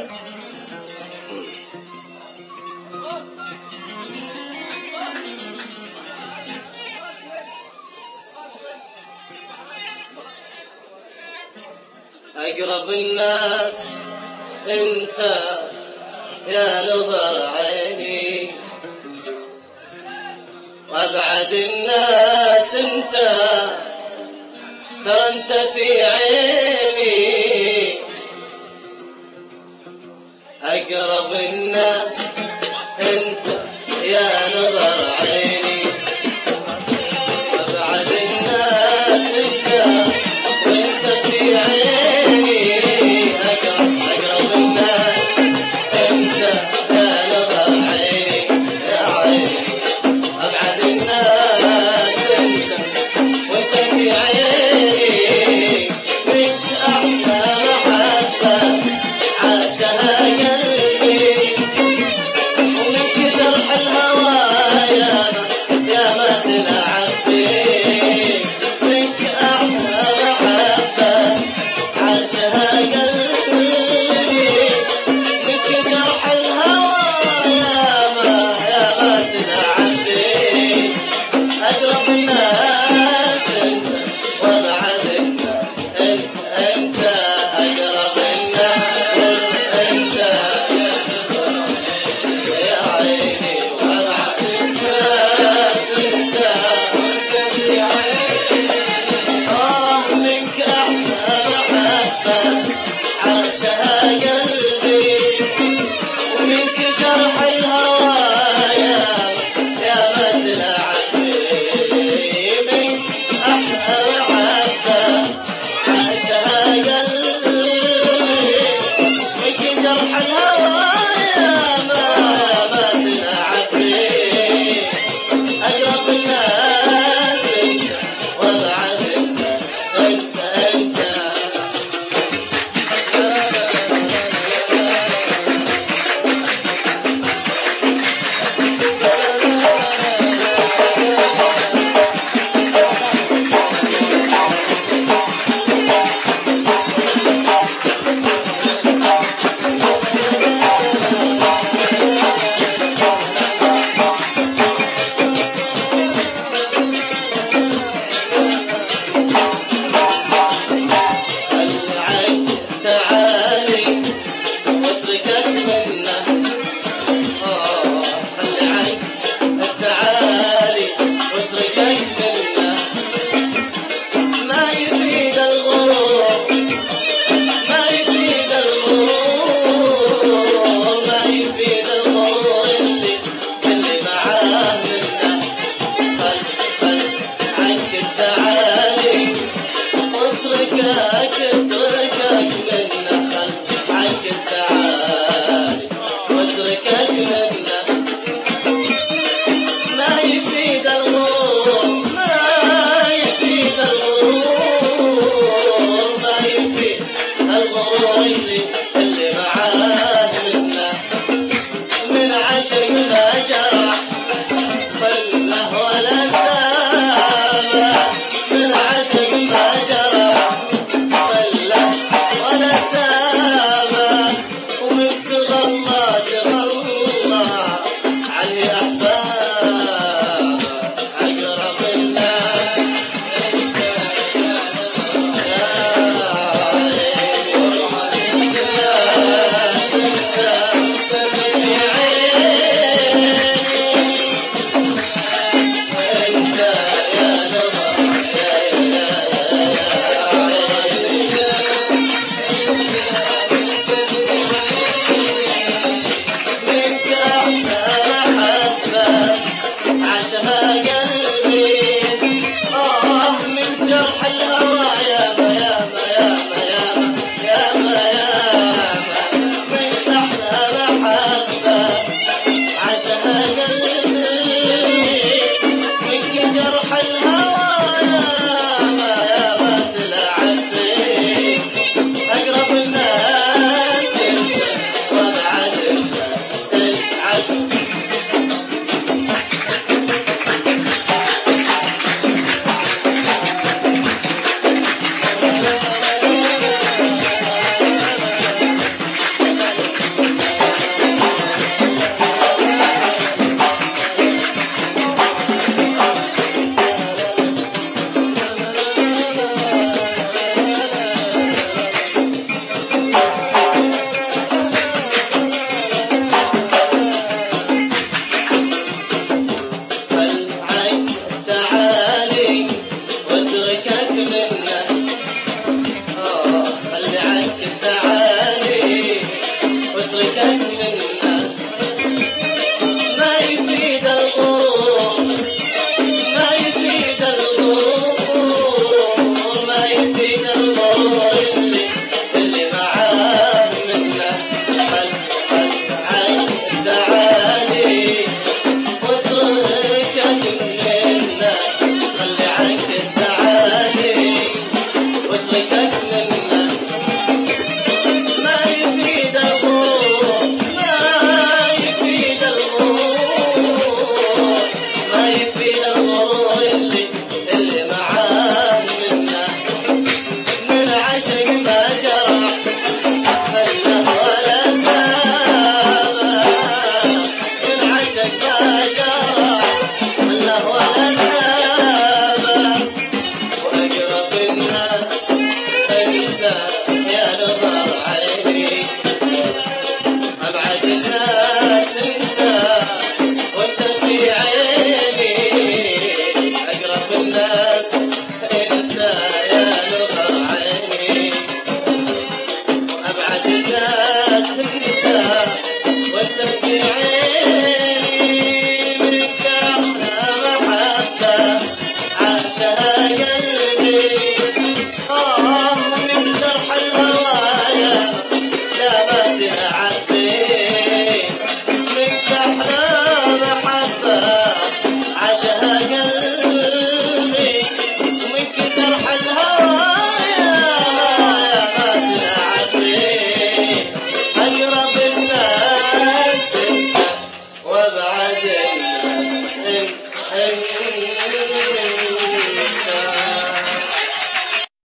أقرب الناس أنت يا نظر عيني وأبعد الناس أنت ترى أنت في عيني أقرب الناس أنت يا نظر عيني أبعد الناس أنت وأنت في عيني أقرب أقرب الناس أنت يا نظر عيني يا عيني أبعد الناس أنت وأنت في عيني منك أحلى محبة عاشها قلبي ومنك جرح الهوى يا ما يا ما تلعب بي منك أحلى محبة عاشها قلبي منك جرح الهوى يا ما يا ما تلعب بي أقرب الناس أنت وأبعد الناس أنت أنت أقرب الناس أنت يا عيني وأبعد الناس أنت يا عيني آه منك أحلى محبة عاشها قلبي ومنك جرح الهوى يا يا ما تلعب بي منك أحلى محبة عاشها قلبي منك جرح الهوى يا ما يا ما تلعب بي أقرب الناس أنت وأبعد الناس أنت أنت الناس انت